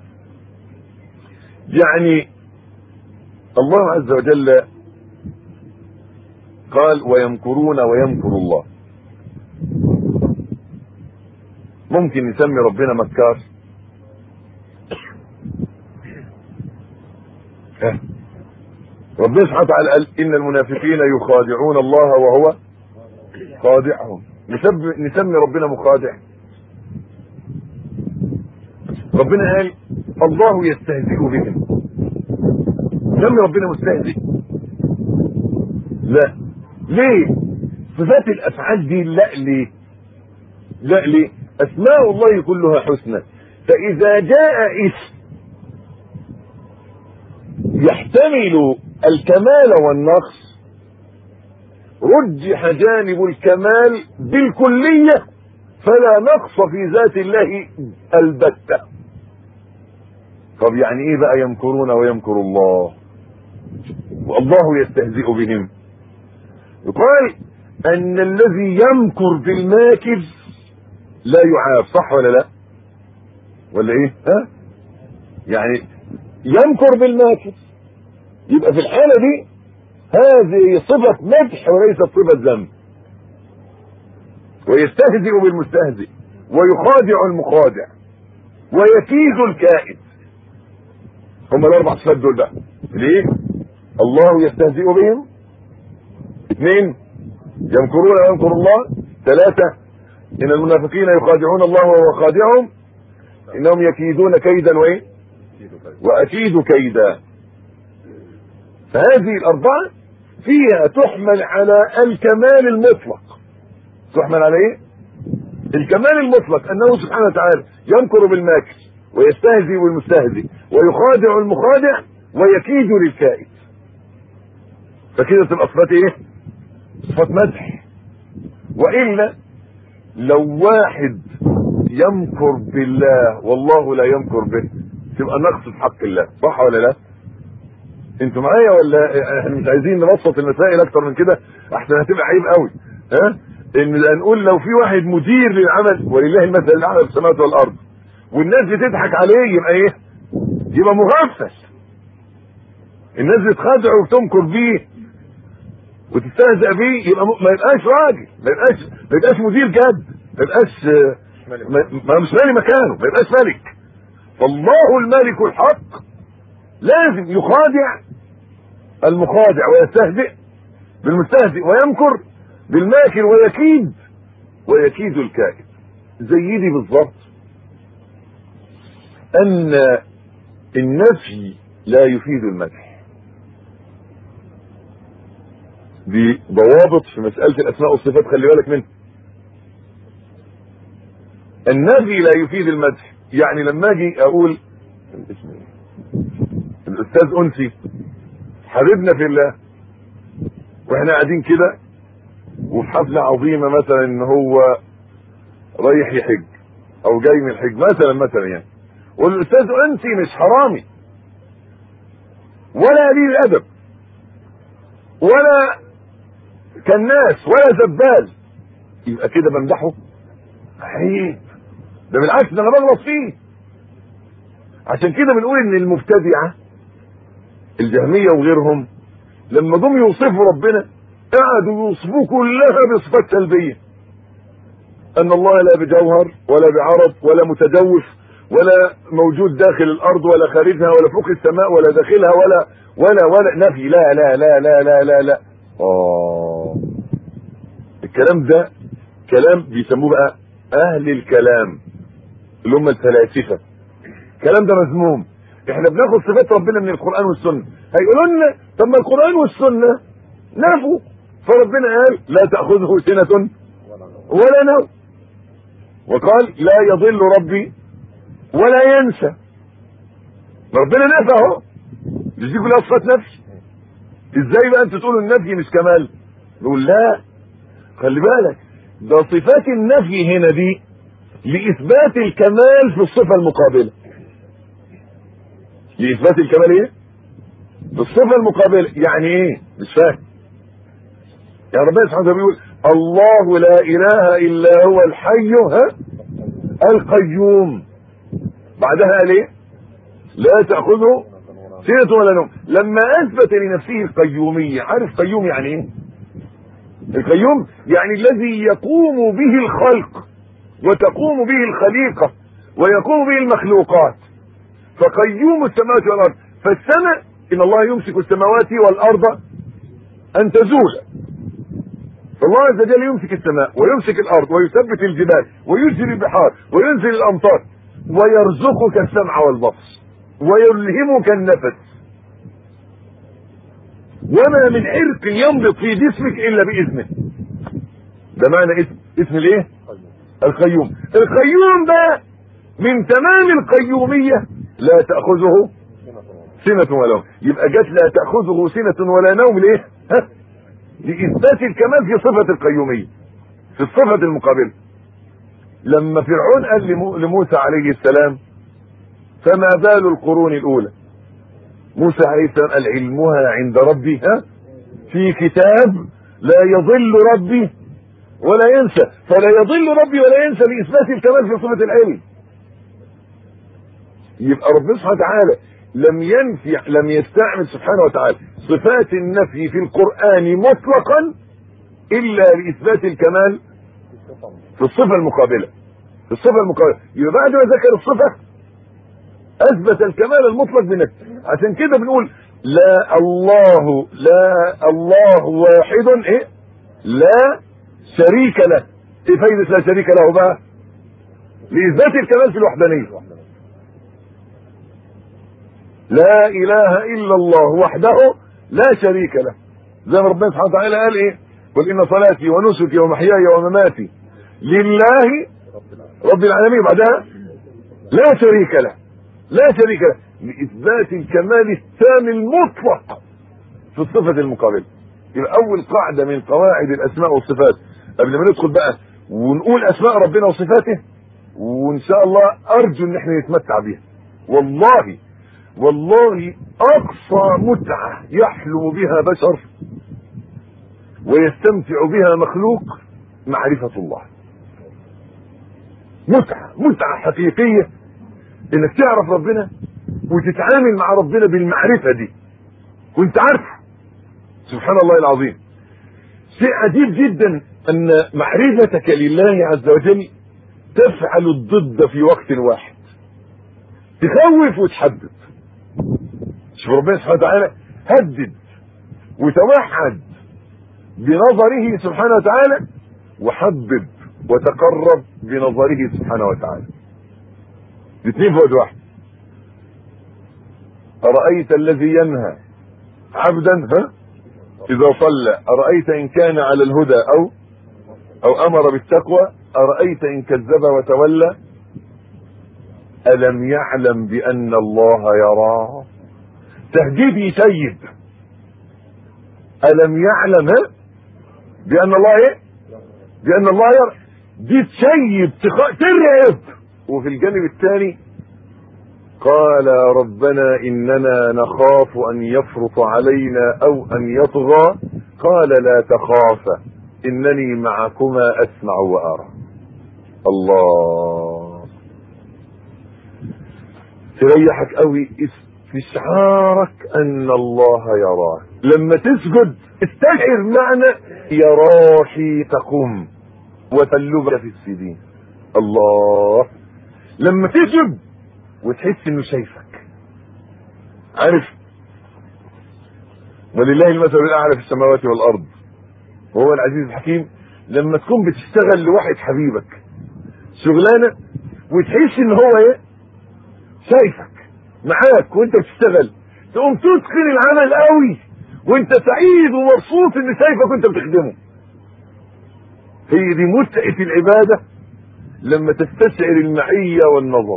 يعني الله عز وجل قال ويمكرون ويمكر الله ممكن نسمي ربنا مكار ربنا سبحانه وتعالى قال ان المنافقين يخادعون الله وهو خادعهم نسمي, نسمي ربنا مخادع ربنا قال الله يستهزئ بهم نسمي ربنا مستهزئ لا ليه صفات الافعال دي لا ليه لا ليه اسماء الله كلها حسنى فاذا جاء اسم يحتمل الكمال والنقص رجح جانب الكمال بالكلية فلا نقص في ذات الله البتة طب يعني ايه بقى يمكرون ويمكر الله والله يستهزئ بهم يقال ان الذي يمكر بالماكر لا يعاب صح ولا لا ولا ايه ها يعني يمكر بالماكر يبقى في الحالة دي هذه صفة مدح وليست صفة ذنب ويستهزئ بالمستهزئ ويخادع المخادع ويكيد الكائد هم الاربع صفات دول بقى ليه الله يستهزئ بهم اثنين يمكرون ويمكر الله ثلاثة ان المنافقين يخادعون الله وهو خادعهم انهم يكيدون كيدا وايه واكيد كيدا فهذه الاربعه فيها تحمل على الكمال المطلق تحمل على ايه الكمال المطلق انه سبحانه وتعالى ينكر بالماكر ويستهزئ بالمستهزئ ويخادع المخادع ويكيد للكائد فكده تبقى صفات ايه صفات مدح والا لو واحد يمكر بالله والله لا يمكر به تبقى نقص في حق الله صح ولا لا انتوا معايا ولا احنا مش عايزين نبسط المسائل اكتر من كده احسن هتبقى عيب قوي ها ان نقول لو في واحد مدير للعمل ولله المثل الاعلى في السماوات والارض والناس بتضحك عليه يبقى ايه يبقى مغفل الناس بتخادعه وتمكر بيه وتستهزأ بيه يبقى ما يبقاش راجل ما يبقاش ما يبقاش مدير جد ما يبقاش ما مش مالي مكانه ما يبقاش ملك فالله الملك الحق لازم يخادع المخادع ويستهزئ بالمستهزئ ويمكر بالماكر ويكيد ويكيد الكائد زي دي بالظبط ان النفي لا يفيد المدح دي ضوابط في مسألة الأسماء والصفات خلي بالك منها النفي لا يفيد المدح يعني لما اجي اقول اسم ايه الاستاذ انسي حبيبنا في الله واحنا قاعدين كده وفي حفله عظيمه مثلا ان هو رايح يحج او جاي من الحج مثلا مثلا يعني والاستاذ انسي مش حرامي ولا قليل الادب ولا كناس ولا زبال يبقى كده بمدحه عيب ده بالعكس ده انا بغلط فيه عشان كده بنقول ان المبتدعه الجهميه وغيرهم لما جم يوصفوا ربنا قعدوا يوصفوه كلها بصفات سلبيه ان الله لا بجوهر ولا بعرض ولا متجوف ولا موجود داخل الارض ولا خارجها ولا فوق السماء ولا داخلها ولا ولا ولا نفي لا لا لا لا لا لا لا اه الكلام ده كلام بيسموه بقى اهل الكلام اللي هم الفلاسفه الكلام ده مذموم احنا بناخد صفات ربنا من القران والسنه هيقولوا لنا طب ما القران والسنه نفوا فربنا قال لا تاخذه سنه ولا نوم وقال لا يضل ربي ولا ينسى ربنا نفى اهو مش دي كلها صفات نفي ازاي بقى انت تقولوا النفي مش كمال نقول لا خلي بالك ده صفات النفي هنا دي لاثبات الكمال في الصفه المقابله لاثبات الكمال ايه في الصفه المقابله يعني ايه مش فاهم يعني ربنا سبحانه وتعالى بيقول الله لا اله الا هو الحي ها القيوم بعدها قال ايه لا تاخذه سنه ولا نوم لما اثبت لنفسه القيوميه عارف قيوم يعني ايه القيوم يعني الذي يقوم به الخلق وتقوم به الخليقه ويقوم به المخلوقات فقيوم السماوات والارض فالسماء ان الله يمسك السماوات والارض ان تزول فالله عز وجل يمسك السماء ويمسك الارض ويثبت الجبال ويجري البحار وينزل الامطار ويرزقك السمع والبصر ويلهمك النفس وما من عرق ينبض في جسمك الا باذنه ده معنى اسم اسم الايه القيوم القيوم ده من تمام القيوميه لا تاخذه سنه ولا نوم يبقى جت لا تاخذه سنه ولا نوم ليه ها لاثبات الكمال في صفه القيوميه في الصفه المقابله لما فرعون قال لموسى عليه السلام فما بال القرون الاولى موسى عليه السلام قال علمها عند ربي ها في كتاب لا يضل ربي ولا ينسى فلا يضل ربي ولا ينسى لاثبات الكمال في صفه العلم يبقى ربنا سبحانه وتعالى لم ينفي لم يستعمل سبحانه وتعالى صفات النفي في القران مطلقا الا لاثبات الكمال في الصفه المقابله في الصفه المقابله يبقى بعد ما ذكر الصفه اثبت الكمال المطلق بنفسه عشان كده بنقول لا الله لا الله واحد ايه لا شريك له ايه فايده لا شريك له بقى لاثبات الكمال في الوحدانيه لا اله الا الله وحده لا شريك له زي ما ربنا سبحانه وتعالى قال ايه قل ان صلاتي ونسكي ومحياي ومماتي لله رب العالمين بعدها لا شريك له لا شريك له لاثبات الكمال التام المطلق في الصفه المقابله يبقى اول قاعده من قواعد الاسماء والصفات قبل ما ندخل بقى ونقول اسماء ربنا وصفاته وان شاء الله ارجو ان احنا نتمتع بيها والله والله اقصى متعه يحلم بها بشر ويستمتع بها مخلوق معرفه الله متعه متعه حقيقيه انك تعرف ربنا وتتعامل مع ربنا بالمعرفه دي وانت عارف سبحان الله العظيم شيء عجيب جدا ان معرفتك لله عز وجل تفعل الضد في وقت واحد تخوف وتحدد شوف ربنا سبحانه وتعالى هدد وتوحد بنظره سبحانه وتعالى وحبب وتقرب بنظره سبحانه وتعالى الاثنين في وقت واحد أرأيت الذي ينهى عبدا ها إذا صلى أرأيت إن كان على الهدى أو أو أمر بالتقوى أرأيت إن كذب وتولى ألم يعلم بأن الله يراه تهديد يسيب ألم يعلم ها؟ بأن الله إيه؟ بأن الله يرى دي تسيب تخ... ترعب وفي الجانب الثاني قال ربنا إننا نخاف أن يفرط علينا أو أن يطغى قال لا تخافا إنني معكما أسمع وأرى الله تريحك قوي استشعارك أن الله يراك لما تسجد استشعر معنى يراه حين تقوم وتلبك في السجين الله لما تسجد وتحس انه شايفك عارف ولله المثل الاعلى في السماوات والارض وهو العزيز الحكيم لما تكون بتشتغل لواحد حبيبك شغلانه وتحس ان هو ايه شايفك معاك وانت بتشتغل تقوم تتقن العمل قوي وانت سعيد ومبسوط ان شايفك وانت بتخدمه هي دي متعه العباده لما تستشعر المعيه والنظر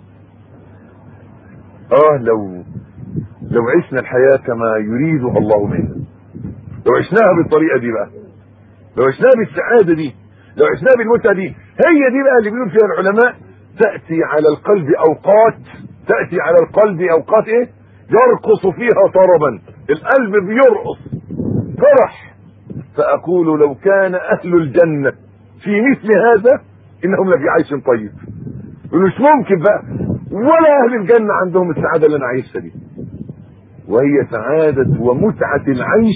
اه لو لو عشنا الحياة كما يريدها الله منا لو عشناها بالطريقة دي بقى لو عشناها بالسعادة دي لو عشناها بالمتعة دي هي دي بقى اللي بيقول فيها العلماء تأتي على القلب أوقات تأتي على القلب أوقات إيه يرقص فيها طربا القلب بيرقص فرح فأقول لو كان أهل الجنة في مثل هذا إنهم لفي عيش طيب مش ممكن بقى ولا اهل الجنة عندهم السعادة اللي انا عايشها دي وهي سعادة ومتعة العيش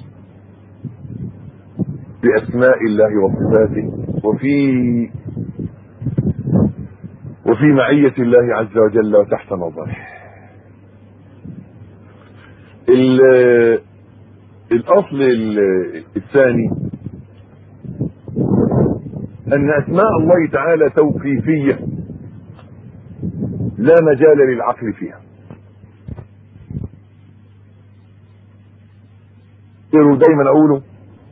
باسماء الله وصفاته وفي وفي معية الله عز وجل وتحت نظره الاصل الثاني ان اسماء الله تعالى توقيفيه لا مجال للعقل فيها يقولوا دايما اقوله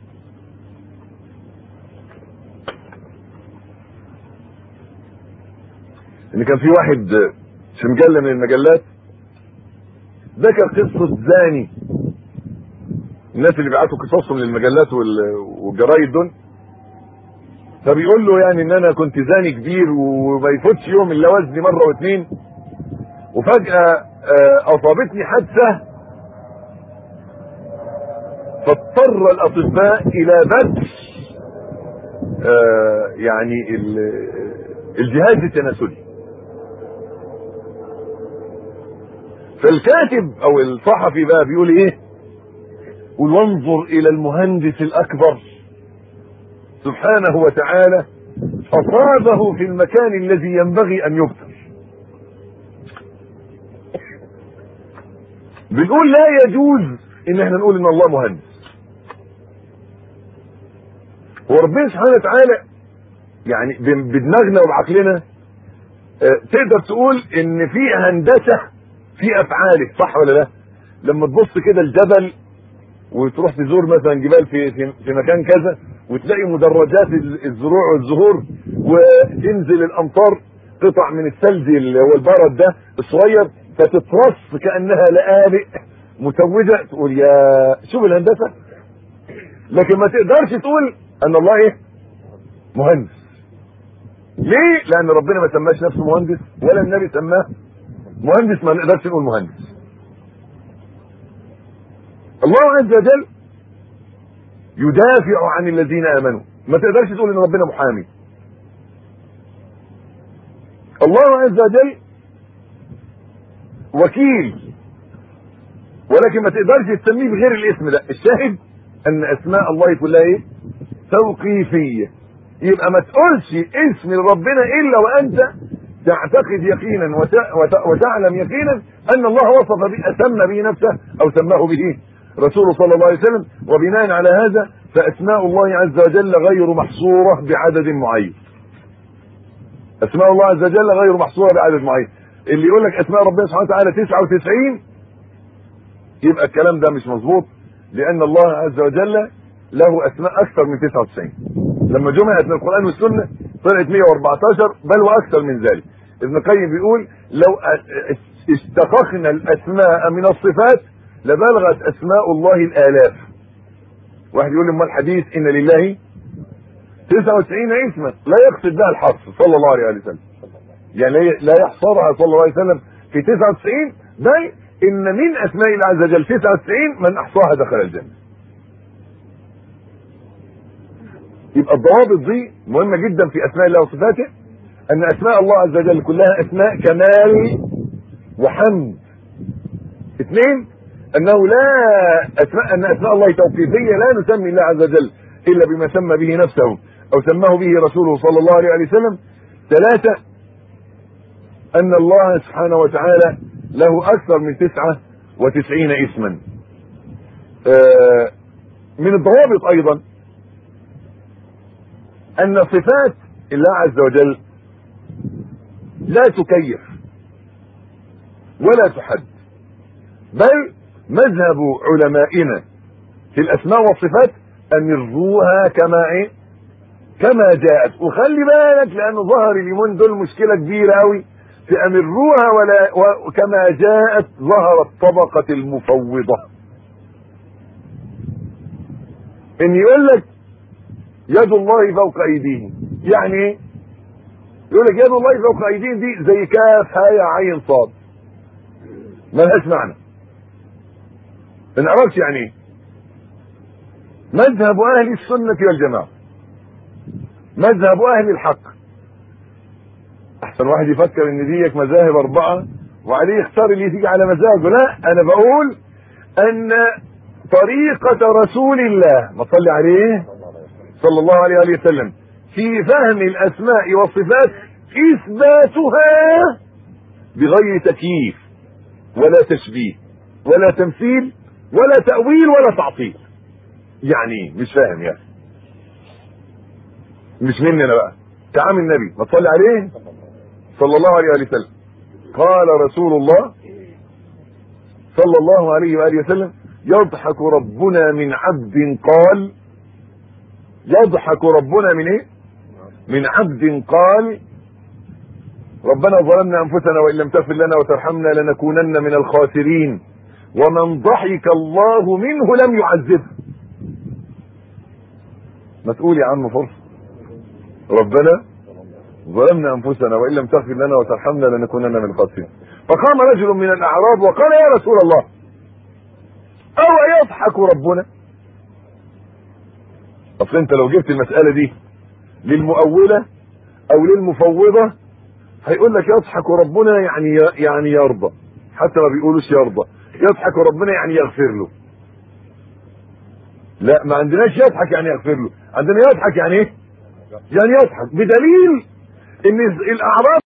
ان كان في واحد في مجلة من المجلات ذكر قصة زاني الناس اللي بيبعتوا قصصهم للمجلات والجرايد دول فبيقول له يعني ان انا كنت زاني كبير وما يفوتش يوم الا وزني مره واثنين وفجاه اصابتني حادثه فاضطر الاطباء الى بدء يعني الجهاز التناسلي فالكاتب او الصحفي بقى بيقول ايه قل وانظر الى المهندس الاكبر سبحانه وتعالى أصابه في المكان الذي ينبغي أن يبتر بنقول لا يجوز إن احنا نقول إن الله مهندس وربنا سبحانه وتعالى يعني بدماغنا وبعقلنا اه تقدر تقول إن في هندسة في أفعالك صح ولا لا؟ لما تبص كده الجبل وتروح تزور مثلا جبال في في, في مكان كذا وتلاقي مدرجات الزروع والزهور وتنزل الامطار قطع من الثلج اللي هو البرد ده الصغير فتترص كانها لآلئ متوجه تقول يا شوف الهندسه لكن ما تقدرش تقول ان الله ايه مهندس ليه لان ربنا ما سماش نفسه مهندس ولا النبي سماه مهندس ما نقدرش نقول مهندس الله عز وجل يدافع عن الذين امنوا ما تقدرش تقول ان ربنا محامي الله عز وجل وكيل ولكن ما تقدرش تسميه بغير الاسم ده الشاهد ان اسماء الله كلها ايه توقيفيه يبقى ما تقولش اسم لربنا الا وانت تعتقد يقينا وت... وت... وتعلم يقينا ان الله وصف به سمى به نفسه او سماه به رسوله صلى الله عليه وسلم وبناء على هذا فاسماء الله عز وجل غير محصوره بعدد معين اسماء الله عز وجل غير محصوره بعدد معين اللي يقول لك اسماء ربنا سبحانه وتعالى 99 يبقى الكلام ده مش مظبوط لان الله عز وجل له اسماء اكثر من 99 لما جمعت من القران والسنه طلعت 114 بل واكثر من ذلك ابن القيم بيقول لو استققنا الاسماء من الصفات لبلغت اسماء الله الالاف واحد يقول لي امال الحديث ان لله 99 اسما لا يقصد بها الحصر صلى الله عليه وسلم يعني لا يحصرها صلى الله عليه وسلم في 99 بل ان من اسماء الله عز وجل 99 من احصاها دخل الجنه يبقى الضوابط دي مهمه جدا في اسماء الله وصفاته ان اسماء الله عز وجل كلها اسماء كمال وحمد اثنين انه لا اسماء ان اسماء الله توقيفيه لا نسمي الله عز وجل الا بما سمى به نفسه او سماه به رسوله صلى الله عليه وسلم ثلاثه ان الله سبحانه وتعالى له اكثر من تسعه وتسعين اسما آه من الضوابط ايضا ان صفات الله عز وجل لا تكيف ولا تحد بل مذهب علمائنا في الاسماء والصفات ان يرضوها كما ايه كما جاءت وخلي بالك لان ظهر اليومين دول مشكله كبيره قوي في امروها ولا وكما جاءت ظهرت طبقه المفوضه ان يقول لك يد الله فوق ايديهم يعني ايه يقول لك يد الله فوق ايديهم دي زي كاف هاء عين صاد ملهاش معنى ما نعرفش يعني ايه مذهب اهل السنه والجماعه مذهب اهل الحق احسن واحد يفكر ان ديك مذاهب اربعه وعليه يختار اللي تيجي على مزاجه لا انا بقول ان طريقه رسول الله ما تصلي عليه صلى الله عليه وآله وسلم في فهم الاسماء والصفات اثباتها بغير تكييف ولا تشبيه ولا تمثيل ولا تأويل ولا تعطيل يعني مش فاهم يا اخي مش مني انا بقى كعام النبي ما تصلي عليه صلى الله عليه وآله وسلم قال رسول الله صلى الله عليه وآله وسلم يضحك ربنا من عبد قال يضحك ربنا من ايه من عبد قال ربنا ظلمنا انفسنا وان لم تغفر لنا وترحمنا لنكونن من الخاسرين ومن ضحك الله منه لم يعذبه ما تقول يا عم فرصه ربنا ظلمنا انفسنا وان لم تغفر لنا وترحمنا لنكونن من الخاسرين فقام رجل من الاعراب وقال يا رسول الله او يضحك ربنا اصل انت لو جبت المساله دي للمؤوله او للمفوضه هيقول لك يضحك ربنا يعني يعني يرضى حتى ما بيقولوش يرضى يضحك ربنا يعني يغفر له لا ما عندناش يضحك يعني يغفر له عندنا يضحك يعني ايه يعني يضحك بدليل ان الاعراب